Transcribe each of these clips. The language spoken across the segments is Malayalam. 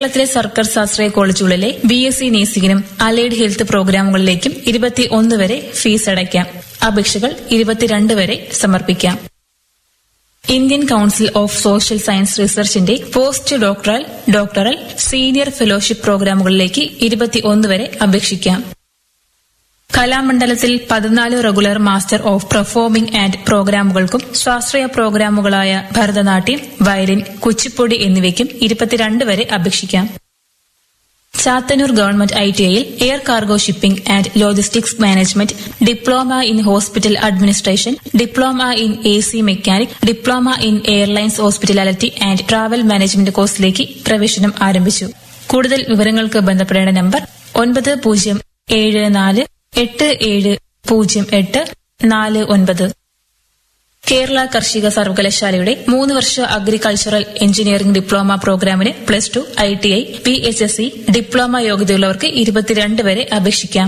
കേരളത്തിലെ സർക്കാർ സ്വാശ്രയ കോളേജുകളിലെ ബി എസ് സി നഴ്സിംഗിനും അലൈഡ് ഹെൽത്ത് പ്രോഗ്രാമുകളിലേക്കും ഇരുപത്തി ഒന്ന് വരെ ഫീസ് അടയ്ക്കാം അപേക്ഷകൾ ഇരുപത്തിരണ്ട് വരെ സമർപ്പിക്കാം Indian council of social science റിസർച്ചിന്റെ post doctoral doctoral senior fellowship പ്രോഗ്രാമുകളിലേക്ക് ഇരുപത്തിയൊന്ന് വരെ അപേക്ഷിക്കാം കലാമണ്ഡലത്തിൽ പതിനാല് regular master of performing and പ്രോഗ്രാമുകൾക്കും സ്വാശ്രയ പ്രോഗ്രാമുകളായ ഭരതനാട്യം വയലിൻ കുച്ചിപ്പൊടി എന്നിവയ്ക്കും ഇരുപത്തിരണ്ട് വരെ അപേക്ഷിക്കാം ചാത്തന്നൂർ ഗവൺമെന്റ് ഐ ടി ഐയിൽ air cargo shipping and logistics management diploma in hospital administration diploma in A C mechanic diploma in airlines hospitality and travel management കോഴ്സിലേക്ക് പ്രവേശനം ആരംഭിച്ചു കൂടുതൽ വിവരങ്ങൾക്ക് ബന്ധപ്പെടേണ്ട നമ്പർ ഒൻപത് പൂജ്യം ഏഴ് നാല് എട്ട് ഏഴ് പൂജ്യം എട്ട് നാല് ഒൻപത് കേരള കാർഷിക സർവകലാശാലയുടെ മൂന്ന് വർഷ അഗ്രികൾച്ചറൽ എഞ്ചിനീയറിംഗ് ഡിപ്ലോമ പ്രോഗ്രാമിന് plus two I T I P H S C diploma യോഗ്യതയുള്ളവർക്ക് ഇരുപത്തിരണ്ട് വരെ അപേക്ഷിക്കാം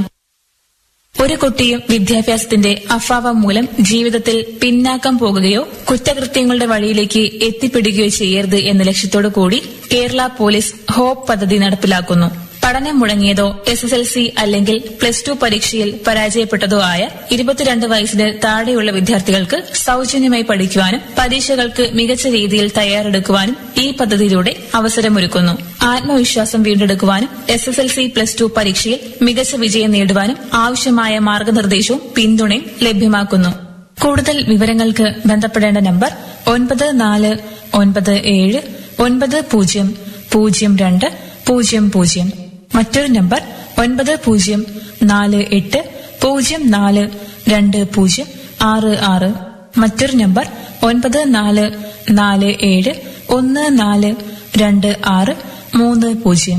ഒരു കുട്ടിയും വിദ്യാഭ്യാസത്തിന്റെ അഭാവം മൂലം ജീവിതത്തിൽ പിന്നാക്കം പോകുകയോ കുറ്റകൃത്യങ്ങളുടെ വഴിയിലേക്ക് എത്തിപ്പെടുകയോ ചെയ്യരുത് എന്ന ലക്ഷ്യത്തോടു കൂടി കേരള പോലീസ് ഹോപ്പ് പദ്ധതി നടപ്പിലാക്കുന്നു പഠനം മുടങ്ങിയതോ എസ് എസ് എൽ സി അല്ലെങ്കിൽ പ്ലസ് ടു പരീക്ഷയിൽ പരാജയപ്പെട്ടതോ ആയ ഇരുപത്തിരണ്ട് വയസ്സിന് താഴെയുള്ള വിദ്യാർത്ഥികൾക്ക് സൌജന്യമായി പഠിക്കുവാനും പരീക്ഷകൾക്ക് മികച്ച രീതിയിൽ തയ്യാറെടുക്കുവാനും ഈ പദ്ധതിയിലൂടെ അവസരമൊരുക്കുന്നു ആത്മവിശ്വാസം വീണ്ടെടുക്കുവാനും S S L C plus two പരീക്ഷയിൽ മികച്ച വിജയം നേടുവാനും ആവശ്യമായ മാർഗനിർദ്ദേശവും പിന്തുണയും ലഭ്യമാക്കുന്നു കൂടുതൽ വിവരങ്ങൾക്ക് ബന്ധപ്പെടേണ്ട നമ്പർ ഒൻപത് നാല് ഒൻപത് ഏഴ് ഒൻപത് പൂജ്യം പൂജ്യം രണ്ട് പൂജ്യം പൂജ്യം മറ്റൊരു നമ്പർ ഒൻപത് പൂജ്യം നാല് എട്ട് പൂജ്യം നാല് രണ്ട് പൂജ്യം ആറ് ആറ് മറ്റൊരു നമ്പർ ഒൻപത് നാല് നാല് ഏഴ് ഒന്ന് നാല് രണ്ട് ആറ് മൂന്ന് പൂജ്യം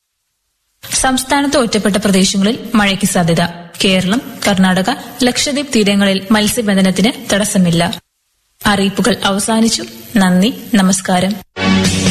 സംസ്ഥാനത്ത് ഒറ്റപ്പെട്ട പ്രദേശങ്ങളിൽ മഴയ്ക്ക് സാധ്യത കേരളം കർണാടക ലക്ഷദ്വീപ് തീരങ്ങളിൽ മത്സ്യബന്ധനത്തിന് തടസ്സമില്ല അറിയിപ്പുകൾ അവസാനിച്ചു നന്ദി നമസ്കാരം